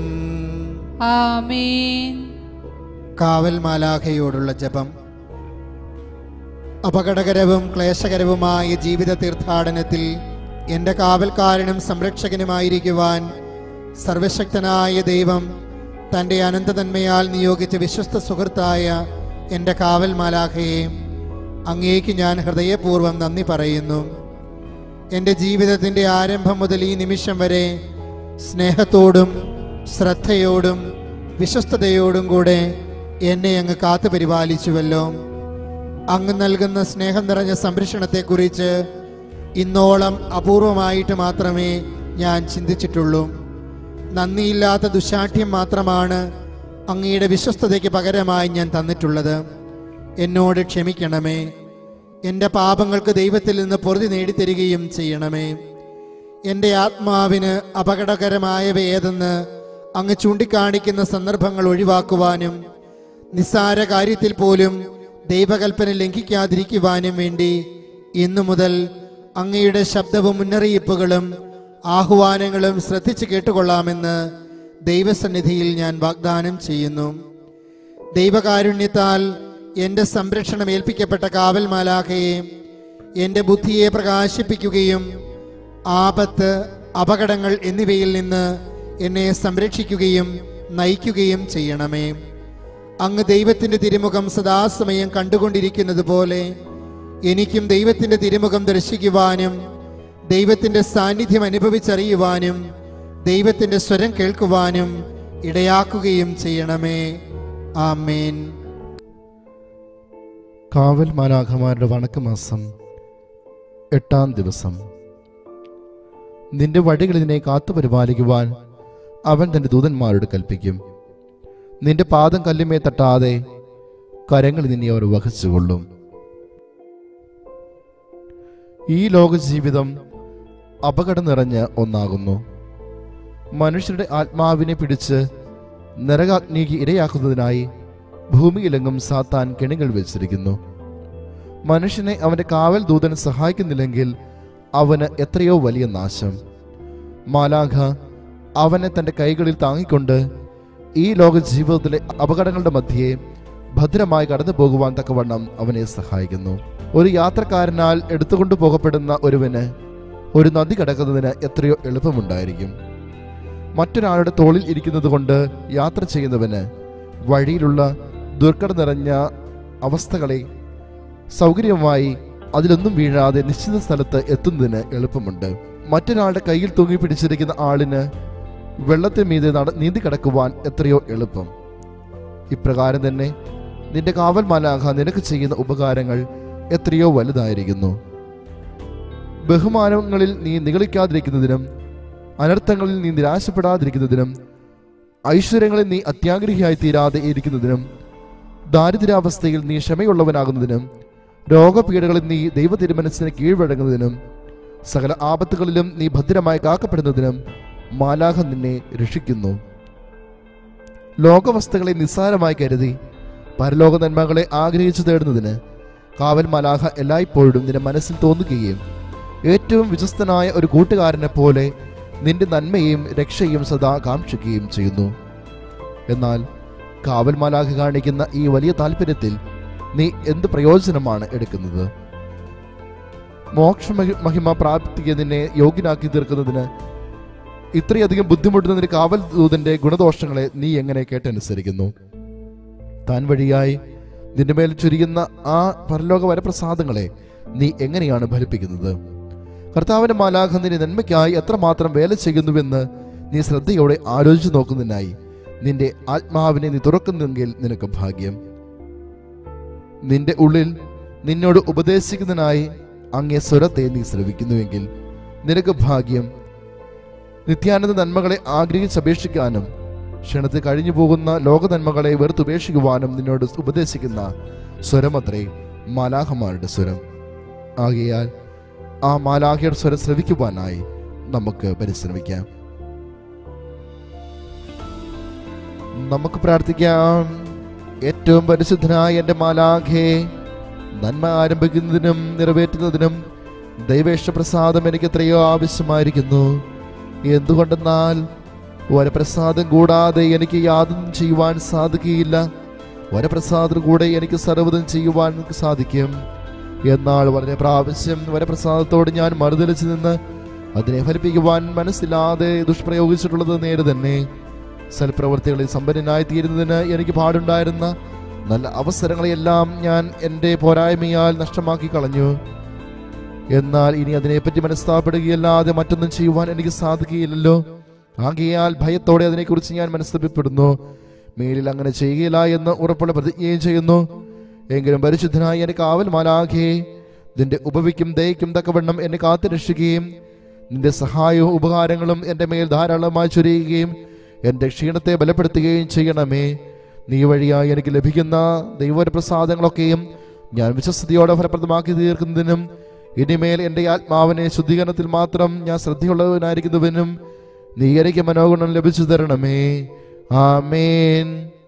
ആമീൻ കാവൽ മാലാഖയോടുള്ള ജപം അപകടകരവും ക്ലേശകരവുമായ ജീവിത തീർത്ഥാടനത്തിൽ എൻ്റെ കാവൽക്കാരനും സംരക്ഷകനുമായിരിക്കുവാൻ സർവശക്തനായ ദൈവം തൻ്റെ അനന്തതന്മയാൽ നിയോഗിച്ച വിശ്വസ്ത സുഹൃത്തായ എൻ്റെ കാവൽ മാലാഖയെ അങ്ങേക്ക് ഞാൻ ഹൃദയപൂർവ്വം നന്ദി പറയുന്നു എൻ്റെ ജീവിതത്തിൻ്റെ ആരംഭം മുതൽ ഈ നിമിഷം വരെ സ്നേഹത്തോടും ശ്രദ്ധയോടും വിശ്വസ്തയോടും കൂടെ എന്നെ അങ്ങ് കാത്തു പരിപാലിച്ചുവല്ലോ അങ്ങ് നൽകുന്ന സ്നേഹം നിറഞ്ഞ സംരക്ഷണത്തെക്കുറിച്ച് ഇന്നോളം അപൂർവമായിട്ട് മാത്രമേ ഞാൻ ചിന്തിച്ചിട്ടുള്ളൂ നന്ദിയില്ലാത്ത ദുശാഠ്യം മാത്രമാണ് അങ്ങയുടെ വിശ്വസ്തതയ്ക്ക് പകരമായി ഞാൻ തന്നിട്ടുള്ളത് എന്നോട് ക്ഷമിക്കണമേ എൻ്റെ പാപങ്ങൾക്ക് ദൈവത്തിൽ നിന്ന് പൊറുതി നേടിത്തരികയും ചെയ്യണമേ എൻ്റെ ആത്മാവിന് അപകടകരമായവ ഏതെന്ന് അങ്ങ് ചൂണ്ടിക്കാണിക്കുന്ന സന്ദർഭങ്ങൾ ഒഴിവാക്കുവാനും നിസ്സാര കാര്യത്തിൽ പോലും ദൈവകൽപ്പന ലംഘിക്കാതിരിക്കുവാനും വേണ്ടി ഇന്നു മുതൽ അങ്ങയുടെ ശബ്ദവും മുന്നറിയിപ്പുകളും ആഹ്വാനങ്ങളും ശ്രദ്ധിച്ചു കേട്ടുകൊള്ളാമെന്ന് ദൈവസന്നിധിയിൽ ഞാൻ വാഗ്ദാനം ചെയ്യുന്നു ദൈവകാരുണ്യത്താൽ എൻ്റെ സംരക്ഷണം ഏൽപ്പിക്കപ്പെട്ട കാവൽ മാലാഖയെ എൻ്റെ ബുദ്ധിയെ പ്രകാശിപ്പിക്കുകയും ആപത്ത് അപകടങ്ങൾ എന്നിവയിൽ നിന്ന് എന്നെ സംരക്ഷിക്കുകയും നയിക്കുകയും ചെയ്യണമേ അങ്ങ് ദൈവത്തിൻ്റെ തിരുമുഖം സദാസമയം കണ്ടുകൊണ്ടിരിക്കുന്നത് പോലെ എനിക്കും ദൈവത്തിൻ്റെ തിരുമുഖം ദർശിക്കുവാനും ദൈവത്തിൻ്റെ സാന്നിധ്യം അനുഭവിച്ചറിയുവാനും ദൈവത്തിൻ്റെ സ്വരം കേൾക്കുവാനും ഇടയാക്കുകയും ചെയ്യണമേ ആമേൻ കാവൽ മാലാഖമാരുടെ വണക്കമാസം എട്ടാം ദിവസം നിന്റെ വഴികൾ ഇതിനെ കാത്തു പരിപാലിക്കുവാൻ അവൻ തന്റെ ദൂതന്മാരോട് കൽപ്പിക്കും നിന്റെ പാദം കല്ലുമേ തട്ടാതെ കരങ്ങളിൽ നിന്നെ അവർ വഹിച്ചുകൊള്ളും ഈ ലോക ജീവിതം അപകടം നിറഞ്ഞ ഒന്നാകുന്നു മനുഷ്യരുടെ ആത്മാവിനെ പിടിച്ച് നരകാഗ്നിക്ക് ഇരയാക്കുന്നതിനായി ഭൂമിയിലെങ്ങും സാത്താൻ കെണികൾ വെച്ചിരിക്കുന്നു മനുഷ്യനെ അവന്റെ കാവൽ ദൂതൻ സഹായിക്കുന്നില്ലെങ്കിൽ അവന് എത്രയോ വലിയ നാശം മാലാഖ അവനെ തന്റെ കൈകളിൽ താങ്ങിക്കൊണ്ട് ഈ ലോക ജീവിതത്തിലെ അപകടങ്ങളുടെ മധ്യേ ഭദ്രമായി കടന്നു പോകുവാൻ തക്കവണ്ണം അവനെ സഹായിക്കുന്നു ഒരു യാത്രക്കാരനാൽ എടുത്തുകൊണ്ടു പോകപ്പെടുന്ന ഒരുവന് ഒരു നദി കടക്കുന്നതിന് എത്രയോ എളുപ്പമുണ്ടായിരിക്കും മറ്റൊരാളുടെ തോളിൽ ഇരിക്കുന്നത് കൊണ്ട് യാത്ര ചെയ്യുന്നവന് വഴിയിലുള്ള ദുർഘട നിറഞ്ഞ അവസ്ഥകളെ സൗകര്യമായി അതിലൊന്നും വീഴാതെ നിശ്ചിത സ്ഥലത്ത് എത്തുന്നതിന് എളുപ്പമുണ്ട് മറ്റൊരാളുടെ കയ്യിൽ തൂങ്ങി പിടിച്ചിരിക്കുന്ന ആളിന് വെള്ളത്തിന് മീതെ നട നീന്തി കടക്കുവാൻ എത്രയോ എളുപ്പം ഇപ്രകാരം തന്നെ നിന്റെ കാവൽ മാലാഖ നിനക്ക് ചെയ്യുന്ന ഉപകാരങ്ങൾ എത്രയോ വലുതായിരിക്കുന്നു ബഹുമാനങ്ങളിൽ നീ നിഗളിക്കാതിരിക്കുന്നതിനും അനർത്ഥങ്ങളിൽ നീ നിരാശപ്പെടാതിരിക്കുന്നതിനും ഐശ്വര്യങ്ങളിൽ നീ അത്യാഗ്രഹിയായി തീരാതെ ഇരിക്കുന്നതിനും ദാരിദ്ര്യാവസ്ഥയിൽ നീ ക്ഷമയുള്ളവനാകുന്നതിനും രോഗപീഠകളിൽ നീ ദൈവ തിരുമനസ്സിന് കീഴ്വഴങ്ങുന്നതിനും സകല ആപത്തുകളിലും നീ ഭദ്രമായി കാക്കപ്പെടുന്നതിനും മാലാഖ നിന്നെ രക്ഷിക്കുന്നു ലോകവസ്തുക്കളെ നിസ്സാരമായി കരുതി പരലോക നന്മകളെ ആഗ്രഹിച്ചു തേടുന്നതിന് കാവൽ മാലാഖ എല്ലായ്പ്പോഴും നിന്റെ മനസ്സിൽ തോന്നുകയും ഏറ്റവും വിശ്വസ്തനായ ഒരു കൂട്ടുകാരനെ പോലെ നിന്റെ നന്മയും രക്ഷയും സദാ കാക്ഷിക്കുകയും ചെയ്യുന്നു എന്നാൽ കാവൽ മാലാഖ കാണിക്കുന്ന ഈ വലിയ താല്പര്യത്തിൽ നീ എന്ത് പ്രയോജനമാണ് എടുക്കുന്നത് മോക്ഷ മഹി- മഹിമ പ്രാപ്തിക്ക് നിന്നെ യോഗ്യനാക്കി തീർക്കുന്നതിന് ഇത്രയധികം ബുദ്ധിമുട്ടുന്ന നിന്റെ കാവൽ ദൂതന്റെ ഗുണദോഷങ്ങളെ നീ എങ്ങനെ കേട്ടനുസരിക്കുന്നു താൻ വഴിയായി നിന്റെ മേൽ ചുരിയുന്ന ആ പരലോക വരപ്രസാദങ്ങളെ നീ എങ്ങനെയാണ് ഫലിപ്പിക്കുന്നത് കർത്താവിന്റെ മാലാഖ നിന്റെ നന്മയ്ക്കായി എത്രമാത്രം വേല ചെയ്യുന്നുവെന്ന് നീ ശ്രദ്ധയോടെ ആലോചിച്ചു നോക്കുന്നതിനായി നിന്റെ ആത്മാവിനെ നീ തുറക്കുന്നെങ്കിൽ നിനക്ക് ഭാഗ്യം നിന്റെ ഉള്ളിൽ നിന്നോട് ഉപദേശിക്കുന്നതിനായി അങ്ങേ സ്വരത്തെ നീ ശ്രവിക്കുന്നുവെങ്കിൽ നിനക്ക് ഭാഗ്യം നിത്യാനന്ദ നന്മകളെ ആഗ്രഹിച്ചപേക്ഷിക്കാനും ക്ഷണത്തിൽ കഴിഞ്ഞു പോകുന്ന ലോക നന്മകളെ വെറുത്തുപേക്ഷിക്കുവാനും നിന്നോട് ഉപദേശിക്കുന്ന സ്വരമത്രേ മാലാഹമാരുടെ സ്വരം ആകയാൽ ആ മാലാഹയുടെ സ്വരം ശ്രവിക്കുവാനായി നമുക്ക് പരിശ്രമിക്കാം നമുക്ക് പ്രാർത്ഥിക്കാം ഏറ്റവും പരിശുദ്ധനായ എൻ്റെ മാലാഖേ നന്മ ആരംഭിക്കുന്നതിനും നിറവേറ്റുന്നതിനും ദൈവേഷ്ട പ്രസാദം എനിക്ക് എത്രയോ ആവശ്യമായിരിക്കുന്നു എന്തുകൊണ്ടെന്നാൽ വരപ്രസാദം കൂടാതെ എനിക്ക് യാതൊന്നും ചെയ്യുവാൻ സാധിക്കുകയില്ല വരപ്രസാദം കൂടെ എനിക്ക് സർവ്വതും ചെയ്യുവാൻ സാധിക്കും എന്നാൽ വളരെ പ്രാവശ്യം വരപ്രസാദത്തോട് ഞാൻ മറുതലിച്ചു നിന്ന് അതിനെ ഫലിപ്പിക്കുവാൻ മനസ്സില്ലാതെ ദുഷ്പ്രയോഗിച്ചിട്ടുള്ളത് നേരെ തന്നെ സൽപ്രവർത്തികളിൽ സമ്പന്നനായി തീരുന്നതിന് എനിക്ക് പാടുണ്ടായിരുന്ന നല്ല അവസരങ്ങളെയെല്ലാം ഞാൻ എൻ്റെ പോരായ്മയാൽ നഷ്ടമാക്കി കളഞ്ഞു എന്നാൽ ഇനി അതിനെപ്പറ്റി മനസ്താപ്പെടുകയല്ലാതെ മറ്റൊന്നും ചെയ്യുവാൻ എനിക്ക് സാധിക്കുകയില്ലല്ലോ ആകയാൽ ഭയത്തോടെ അതിനെക്കുറിച്ച് ഞാൻ മനസ്തപ്പിപ്പെടുന്നു മേലിൽ അങ്ങനെ ചെയ്യുകയില്ല എന്ന് ഉറപ്പുള്ള പ്രതിജ്ഞയും ചെയ്യുന്നു എങ്കിലും പരിശുദ്ധനായി എന്റെ കാവൽ മാലാഖേ നിന്റെ ഉപവിക്കും ദയക്കും തക്കവണ്ണം എന്നെ കാത്തു രക്ഷിക്കുകയും നിന്റെ സഹായവും ഉപകാരങ്ങളും എൻ്റെ മേൽ ധാരാളമായി ചൊരിയുകയും എൻ്റെ ക്ഷീണത്തെ ബലപ്പെടുത്തുകയും ചെയ്യണമേ നീ വഴിയായി എനിക്ക് ലഭിക്കുന്ന ദൈവപ്രസാദങ്ങളൊക്കെയും ഞാൻ വിശ്വസ്തയോടെ ഫലപ്രദമാക്കി തീർക്കുന്നതിനും ഇനിമേൽ എൻ്റെ ആത്മാവിനെ ശുദ്ധീകരണത്തിൽ മാത്രം ഞാൻ ശ്രദ്ധയുള്ളവനായിരിക്കുന്നതിനും നീ എനിക്ക് മനോഗുണം ലഭിച്ചു തരണമേ ആമേൻ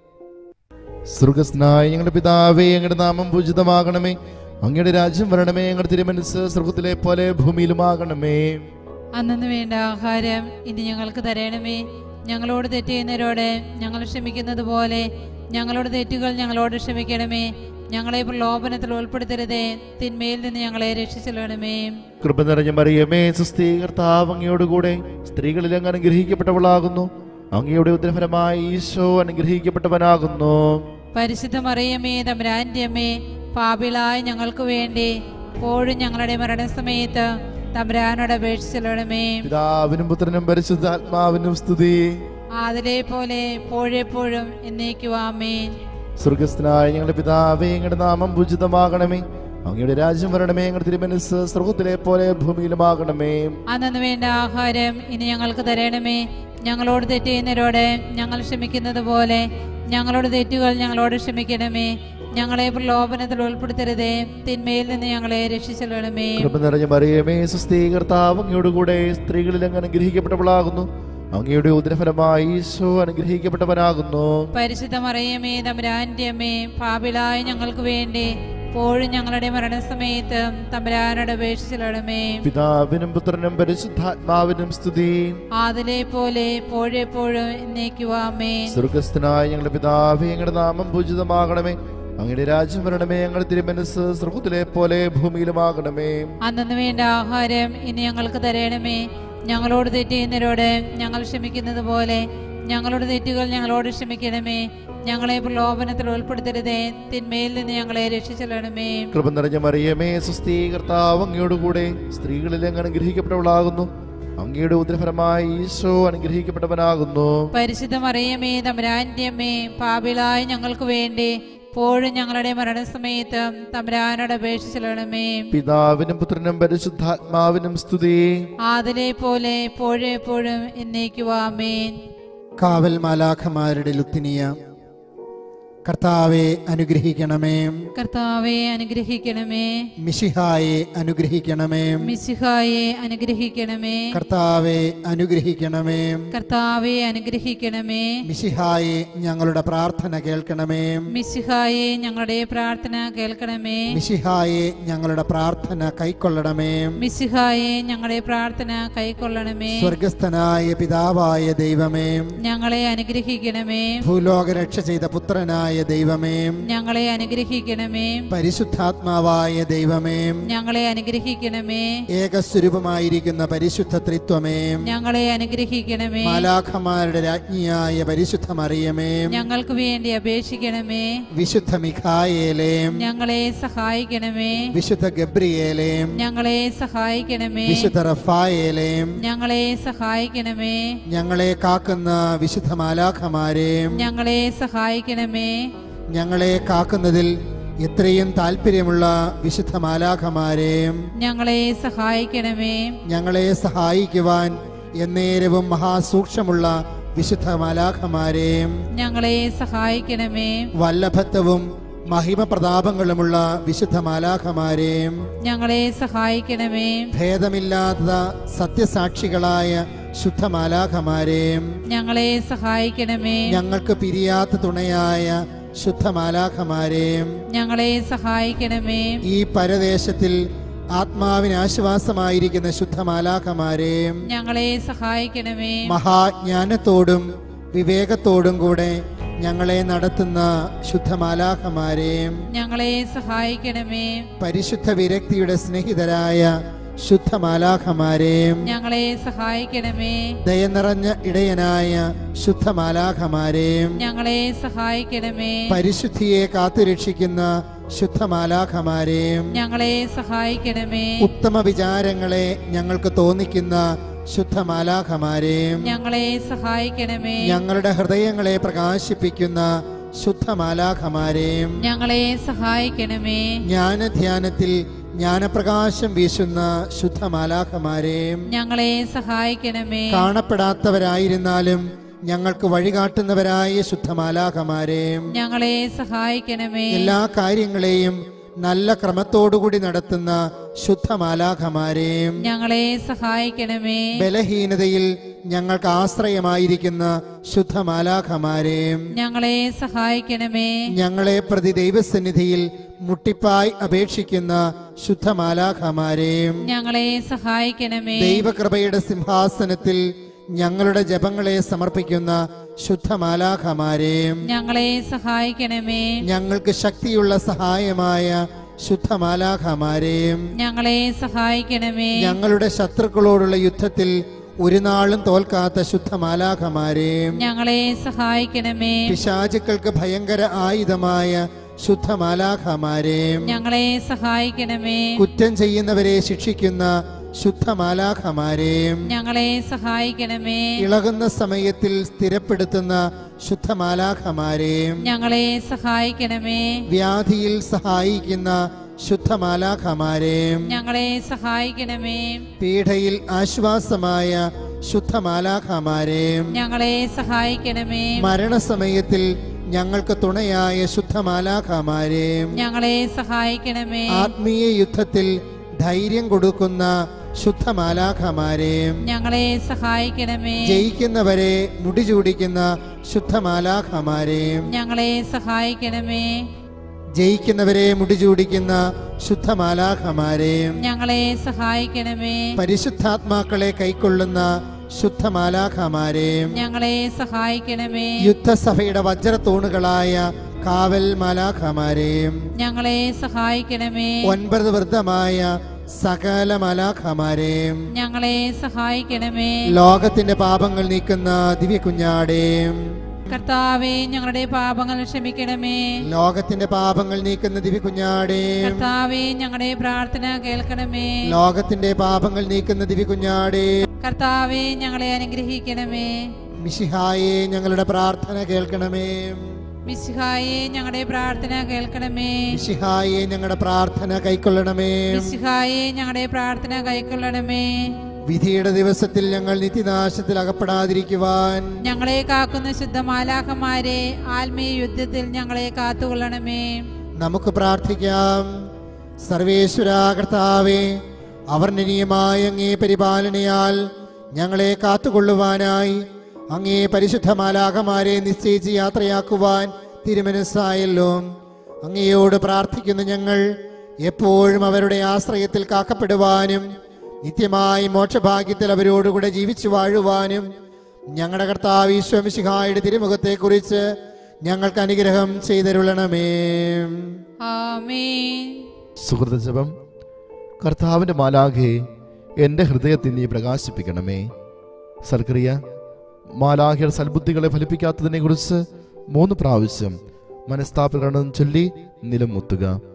സ്വർഗസ്നായ ഞങ്ങളുടെ പിതാവേ ഞങ്ങളുടെ നാമം പൂജിതമാകണമേ അങ്ങയുടെ രാജ്യം വരണമേ ഞങ്ങളുടെ തിരുമനസ് സ്വർഗത്തിലെ പോലെ ഭൂമിയിലുമാകണമേ അന്നു വേണ്ട ആഹാരം ഇനി ഞങ്ങൾക്ക് തരണമേ ഞങ്ങളോട് തെറ്റ് ചെയ്യുന്നവരോട് ഞങ്ങൾ ക്ഷമിക്കുന്നത് പോലെ ഞങ്ങളുടെ തെറ്റുകൾ ഞങ്ങളോട് ക്ഷമിക്കണമേ ഞങ്ങളെ പ്രലോഭനത്തിൽ ഉൾപ്പെടുത്തരുതേ തിന്മയിൽ നിന്ന് ഞങ്ങളെ രക്ഷിച്ചെല്ലണമേ കൃപ നിറഞ്ഞ മറിയമേ സുസ്ഥീ കർത്താവ് അങ്ങയോടുകൂടെ സ്ത്രീകളിൽ അങ്ങ് അനുഗ്രഹിക്കപ്പെട്ടവളാകുന്നു അങ്ങയുടെ ഉദരഫലമായി ഈശോ അനുഗ്രഹിക്കപ്പെട്ടവനാകുന്നു പരിശുദ്ധ മറിയമേ തമ്പുരാന്റെ അമ്മേ പാപിളായ ഞങ്ങൾക്ക് വേണ്ടി എപ്പോഴും ഞങ്ങളുടെ മരണസമയത്ത് തമ്പുരാനോട് അപേക്ഷിച്ചെല്ലണമേ പിതാവിനും പുത്രനും പരിശുദ്ധാത്മാവിനും സ്തുതി ആതിരെ പോലെ എപ്പോഴെപ്പോഴും എന്നേക്കുവാമേൻ സ്വർഗസ്ഥനായ ഞങ്ങളുടെ പിതാവേ ഞങ്ങളുടെ നാമം പൂജിതമാകണമേ അങ്ങയുടെ രാജ്യം വരണമേ ഞങ്ങളുടെ തിരുമനസ് സ്വർഗത്തിലെ പോലെ ഭൂമിയിലുമാകണമേ അന്നു വേണ്ട ആഹാരം ഇനി ഞങ്ങൾക്ക് തരണമേ ഞങ്ങളോട് തെറ്റ് ചെയ്യുന്നവരോട് ഞങ്ങൾ ക്ഷമിക്കുന്നത് പോലെ ഞങ്ങളുടെ തെറ്റുകൾ ഞങ്ങളോട് ക്ഷമിക്കണമേ ഞങ്ങളെ പ്രലോഭനത്തിൽ ഉൾപ്പെടുത്തരുതേ തിന്മയിൽ നിന്ന് ഞങ്ങളെ രക്ഷിച്ചെല്ലണമേ കൃപ നിറഞ്ഞ മറിയമേ സുസ്ഥീകർത്താവ് അങ്ങയുടെ കൂടെ സ്ത്രീകളിൽ അങ്ങ് അനുഗ്രഹിക്കപ്പെട്ടവളാകുന്നു അങ്ങയുടെ ഉദരഫലമായി ഈശോ അനുഗ്രഹിക്കപ്പെട്ടവനാകുന്നു പരിശുദ്ധ മറിയമേ തമ്പുരാന്റെ അമ്മേ പാപിളായ ഞങ്ങൾക്ക് വേണ്ടി എപ്പോഴും ഞങ്ങളുടെ മരണസമയത്ത് തമ്പുരാനോട് അപേക്ഷിച്ചിടണമേ പിതാവിനും പുത്രനും പരിശുദ്ധാത്മാവിനും സ്തുതി ആദിലെ പോലെ എപ്പോഴെപ്പോഴും എന്നേക്കുവാമേ സ്വർഗസ്ഥനായ ഞങ്ങളുടെ പിതാവേ ഞങ്ങളുടെ നാമം പൂജിതമാകണമേ അങ്ങയുടെ രാജ്യം വരണമേ ഞങ്ങളുടെ തിരുമനസ് സ്വർഗത്തിലെ പോലെ ഭൂമിയിലുമാകണമേ അന്നു വേണ്ട ആഹാരം ഇനി ഞങ്ങൾക്ക് തരണമേ ഞങ്ങളോട് തെറ്റ് ചെയ്യുന്നവരോട് ഞങ്ങൾ ക്ഷമിക്കുന്നത് പോലെ ഞങ്ങളുടെ തെറ്റുകൾ ഞങ്ങളോട് ക്ഷമിക്കണമേ ഞങ്ങളെ പ്രലോഭനത്തിൽ ഉൾപ്പെടുത്തരുതേ തിന്മയിൽ നിന്ന് ഞങ്ങളെ രക്ഷിച്ചെല്ലണമേ കൃപ നിറഞ്ഞ മറിയമേ സുസ്ഥീകർത്താവ് അങ്ങയോട് കൂടെ സ്ത്രീകളിൽ അങ്ങ് അനുഗ്രഹിക്കപ്പെട്ടവളാകുന്നു അങ്ങയുടെ ഉദരഫലമായി ഈശോ അനുഗ്രഹിക്കപ്പെട്ടവനാകുന്നു പരിശുദ്ധ മറിയമേ തമ്പുരാന്റെ അമ്മേ പാപിളായ ഞങ്ങൾക്ക് വേണ്ടി എപ്പോഴും ഞങ്ങളുടെ മരണസമയത്ത് തമ്പുരാനോട് അപേക്ഷിച്ചിടണമേ പിതാവിനും പുത്രനും പരിശുദ്ധാത്മാവിനും സ്തുതി ആദിലെ പോലെ എപ്പോഴെപ്പോഴും എന്നേക്കുവാമേൻ കാവൽ മാലാഖമാരുടെ ലുത്തിനിയ കർത്താവെ അനുഗ്രഹിക്കണമേ കർത്താവെ അനുഗ്രഹിക്കണമേ മിഷിഹായെ അനുഗ്രഹിക്കണമേ മിശിഹായെ അനുഗ്രഹിക്കണമേ കർത്താവെ അനുഗ്രഹിക്കണമേ കർത്താവെ അനുഗ്രഹിക്കണമേ മിഷിഹായെ ഞങ്ങളുടെ പ്രാർത്ഥന കേൾക്കണമേ മിശിഹായെ ഞങ്ങളുടെ പ്രാർത്ഥന കേൾക്കണമേ മിഷിഹായെ ഞങ്ങളുടെ പ്രാർത്ഥന കൈക്കൊള്ളണമേ മിശിഹായെ ഞങ്ങളുടെ പ്രാർത്ഥന കൈക്കൊള്ളണമേ സ്വർഗസ്ഥനായ പിതാവായ ദൈവമേ ഞങ്ങളെ അനുഗ്രഹിക്കണമേ ഭൂലോക രക്ഷ ചെയ്ത പുത്രനായ ദൈവമേ ഞങ്ങളെ അനുഗ്രഹിക്കണമേ പരിശുദ്ധാത്മാവായ ദൈവമേ ഞങ്ങളെ അനുഗ്രഹിക്കണമേ ഏകസ്വരൂപമായിരിക്കുന്ന പരിശുദ്ധ ത്രിത്വമേ ഞങ്ങളെ അനുഗ്രഹിക്കണമേ മാലാഖമാരുടെ രാജ്ഞിയായ പരിശുദ്ധ മറിയമേ ഞങ്ങൾക്ക് വേണ്ടി അപേക്ഷിക്കണമേ വിശുദ്ധ മിഖായേലേ ഞങ്ങളെ സഹായിക്കണമേ വിശുദ്ധ ഗബ്രിയേലേ ഞങ്ങളെ സഹായിക്കണമേ വിശുദ്ധ റഫായേലേ ഞങ്ങളെ സഹായിക്കണമേ ഞങ്ങളെ കാക്കുന്ന വിശുദ്ധ മാലാഖമാരെ ഞങ്ങളെ സഹായിക്കണമേ ഞങ്ങളെ കാക്കുന്നതിൽ എത്രയും താല്പര്യമുള്ള വിശുദ്ധ മാലാഖമാരെ ഞങ്ങളെ സഹായിക്കണമേ ഞങ്ങളെ സഹായിക്കുവാൻ എന്നേരവും മഹാസൂക്ഷ്മമുള്ള വിശുദ്ധ മാലാഖമാരെ ഞങ്ങളെ സഹായിക്കണമേ വല്ലഭത്വവും മഹിമ പ്രതാപങ്ങളുമുള്ള വിശുദ്ധ മാലാഖമാരെ ഞങ്ങളെ സഹായിക്കണമേ ഭേദമില്ലാത്ത സത്യസാക്ഷികളായ ശുദ്ധ മാലാഖമാരെ ഞങ്ങളെ സഹായിക്കണമേ ഞങ്ങൾക്ക് പിരിയാത്ത തുണയായ ശുദ്ധ മാലാഖമാരെ ഞങ്ങളെ സഹായിക്കണമേ ഈ പരദേശത്തിൽ ആത്മാവിന് ആശ്വാസമായിരിക്കുന്ന ശുദ്ധ മാലാഖമാരെ ഞങ്ങളെ സഹായിക്കണമേ മഹാജ്ഞാനത്തോടും വിവേകത്തോടും കൂടെ ഞങ്ങളെ നടത്തുന്ന ശുദ്ധമാലാഖമാരെ ഞങ്ങളെ സഹായിക്കണമേ പരിശുദ്ധ വിരക്തിയുടെ സ്നേഹിതരായ ശുദ്ധമാലാഖമാരെ ഞങ്ങളെ സഹായിക്കണമേ ദയ നിറഞ്ഞ ഇടയനായ ശുദ്ധമാലാഖമാരെ ഞങ്ങളെ സഹായിക്കണമേ പരിശുദ്ധിയെ കാത്തുരക്ഷിക്കുന്ന ശുദ്ധമാലാഖമാരെ ഞങ്ങളെ സഹായിക്കണമേ ഉത്തമ വിചാരങ്ങളെ ഞങ്ങൾക്ക് തോന്നിക്കുന്ന ശുദ്ധമാലാഖമാരെ ഞങ്ങളെ സഹായിക്കണമേ ഞങ്ങളുടെ ഹൃദയങ്ങളെ പ്രകാശിപ്പിക്കുന്ന ശുദ്ധമാലാഖമാരെ ഞങ്ങളെ സഹായിക്കണമേ ജ്ഞാനധ്യാനത്തിൽ ജ്ഞാനപ്രകാശം വീശുന്ന ശുദ്ധമാലാഖമാരെ ഞങ്ങളെ സഹായിക്കണമേ കാണപ്പെടാത്തവരായിരുന്നാലും ഞങ്ങൾക്ക് വഴികാട്ടുന്നവരായ ശുദ്ധമാലാഖമാരെ ഞങ്ങളെ സഹായിക്കണമേ എല്ലാ കാര്യങ്ങളെയും നല്ല ക്രമത്തോടുകൂടി നടത്തുന്ന ശുദ്ധമാലാഖമാരെ ഞങ്ങളെ സഹായിക്കണമേ ബലഹീനതയിൽ ഞങ്ങൾക്ക് ആശ്രയമായിരിക്കുന്ന ശുദ്ധമാലാഖമാരെ ഞങ്ങളെ സഹായിക്കണമേ ഞങ്ങളെ പ്രതി ദൈവസന്നിധിയിൽ മുട്ടിപ്പായി അപേക്ഷിക്കുന്ന ശുദ്ധമാലാഖമാരെ ഞങ്ങളെ സഹായിക്കണമേ ദൈവകൃപയുടെ സിംഹാസനത്തിൽ ഞങ്ങളുടെ ജപങ്ങളെ സമർപ്പിക്കുന്ന ശുദ്ധമാലാഖമാരെ ഞങ്ങളെ സഹായിക്കണമേ ഞങ്ങൾക്ക് ശക്തിയുള്ള സഹായമായ ശുദ്ധമാലാഖമാരെ ഞങ്ങളെ സഹായിക്കണമേ ഞങ്ങളുടെ ശത്രുക്കളോടുള്ള യുദ്ധത്തിൽ ഒരു നാളും തോൽക്കാത്ത ശുദ്ധമാലാഖമാരെ ഞങ്ങളെ സഹായിക്കണമേ പിശാചുക്കൾക്ക് ഭയങ്കര ആയുധമായ ശുദ്ധമാലാഖമാരെ ഞങ്ങളെ സഹായിക്കണമേ കുറ്റം ചെയ്യുന്നവരെ ശിക്ഷിക്കുന്ന ശുദ്ധമാലാഖമാരെ ഞങ്ങളെ സഹായിക്കണമേ ഇളകുന്ന സമയത്തിൽ സ്ഥിരപ്പെടുത്തുന്ന ശുദ്ധമാലാഖമാരെ ഞങ്ങളെ സഹായിക്കണമേ വ്യാധിയിൽ സഹായിക്കുന്ന ശുദ്ധമാലാഖമാരെ ഞങ്ങളെ സഹായിക്കണമേ പീഠയിൽ ആശ്വാസമായ ശുദ്ധമാലാഖമാരെയും ഞങ്ങളെ സഹായിക്കണമേ മരണസമയത്തിൽ ഞങ്ങൾക്ക് തുണയായ ശുദ്ധമാലാഖമാരെയും ഞങ്ങളെ സഹായിക്കണമേ ആത്മീയ യുദ്ധത്തിൽ ധൈര്യം കൊടുക്കുന്ന ശുദ്ധമാലാഖമാരെയും ഞങ്ങളെ സഹായിക്കണമേ ജയിക്കുന്നവരെ മുടി ചൂടിക്കുന്ന ശുദ്ധമാലാഖമാരെയും ഞങ്ങളെ സഹായിക്കണമേ ജയിക്കുന്നവരെ മുടി ചൂടിക്കുന്ന ശുദ്ധമാലാഖമാരെയും ഞങ്ങളെ സഹായിക്കണമേ പരിശുദ്ധാത്മാക്കളെ കൈക്കൊള്ളുന്ന ശുദ്ധമാലാഖമാരെയും ഞങ്ങളെ സഹായിക്കണമേ യുദ്ധസഭയുടെ വജ്രത്തൂണുകളായ കാവൽ മാലാഖമാരെയും ഞങ്ങളെ സഹായിക്കണമേ ഒൻപത് വൃദ്ധമായ സകല മാലാഖമാരെയും ഞങ്ങളെ സഹായിക്കണമേ ലോകത്തിന്റെ പാപങ്ങൾ നീക്കുന്ന ദിവ്യ കുഞ്ഞാടേയും കർത്താവെ ഞങ്ങളുടെ പാപങ്ങൾ ക്ഷമിക്കണമേ ലോകത്തിന്റെ പാപങ്ങൾ നീക്കുന്ന ദിവ്യ കുഞ്ഞാടേയും കർത്താവെ ഞങ്ങളുടെ പ്രാർത്ഥന കേൾക്കണമേ ലോകത്തിന്റെ പാപങ്ങൾ നീക്കുന്ന ദിവ്യ കുഞ്ഞാടേ കർത്താവെ ഞങ്ങളെ അനുഗ്രഹിക്കണമേ മിശിഹായെ ഞങ്ങളുടെ പ്രാർത്ഥന കേൾക്കണമേ മിശിഹായെ ഞങ്ങളുടെ പ്രാർത്ഥന കേൾക്കണമേ മിശിഹായെ ഞങ്ങളുടെ പ്രാർത്ഥന കൈക്കൊള്ളണമേ മിശിഹായെ ഞങ്ങളുടെ പ്രാർത്ഥന കൈക്കൊള്ളണമേ വിധിയുടെ ദിവസത്തിൽ ഞങ്ങൾ നിത്യനാശത്തിൽ അകപ്പെടാതിരിക്കുവാൻ ഞങ്ങളെ കാക്കുന്ന ശുദ്ധമാലാഖമാരെ ആത്മീയ യുദ്ധത്തിൽ ഞങ്ങളെ കാത്തുകൊള്ളണമേ നമുക്ക് പ്രാർത്ഥിക്കാം സർവേശ്വര കർത്താവേ അവർണ്ണനീയമായ അങ്ങേ പരിപാലനയാൽ ഞങ്ങളെ കാത്തുകൊള്ളുവാനായി അങ്ങേ പരിശുദ്ധ മാലാകമാരെ നിശ്ചയിച്ച് യാത്രയാക്കുവാൻ തിരുമനസ്സായല്ലോ അങ്ങയോട് പ്രാർത്ഥിക്കുന്ന ഞങ്ങൾ എപ്പോഴും അവരുടെ ആശ്രയത്തിൽ കാക്കപ്പെടുവാനും നിത്യമായി മോക്ഷഭാഗ്യത്തിൽ അവരോടുകൂടെ ജീവിച്ചു വാഴുവാനും ഞങ്ങളുടെ കർത്താവ് ഈശ്വമിശിഹായുടെ തിരുമുഖത്തെക്കുറിച്ച് ഞങ്ങൾക്ക് അനുഗ്രഹം ചെയ്തരുളണമേ ആമേൻ സുഹൃത ജപം കർത്താവിൻ്റെ മാലാഖെ എൻ്റെ ഹൃദയത്തിൽ നീ പ്രകാശിപ്പിക്കണമേ സർക്രിയ മാലാഖയുടെ സൽബുദ്ധികളെ ഫലിപ്പിക്കാത്തതിനെ കുറിച്ച് മൂന്ന് പ്രാവശ്യം മനസ്താപകരണം ചൊല്ലി നിലം മുത്തുക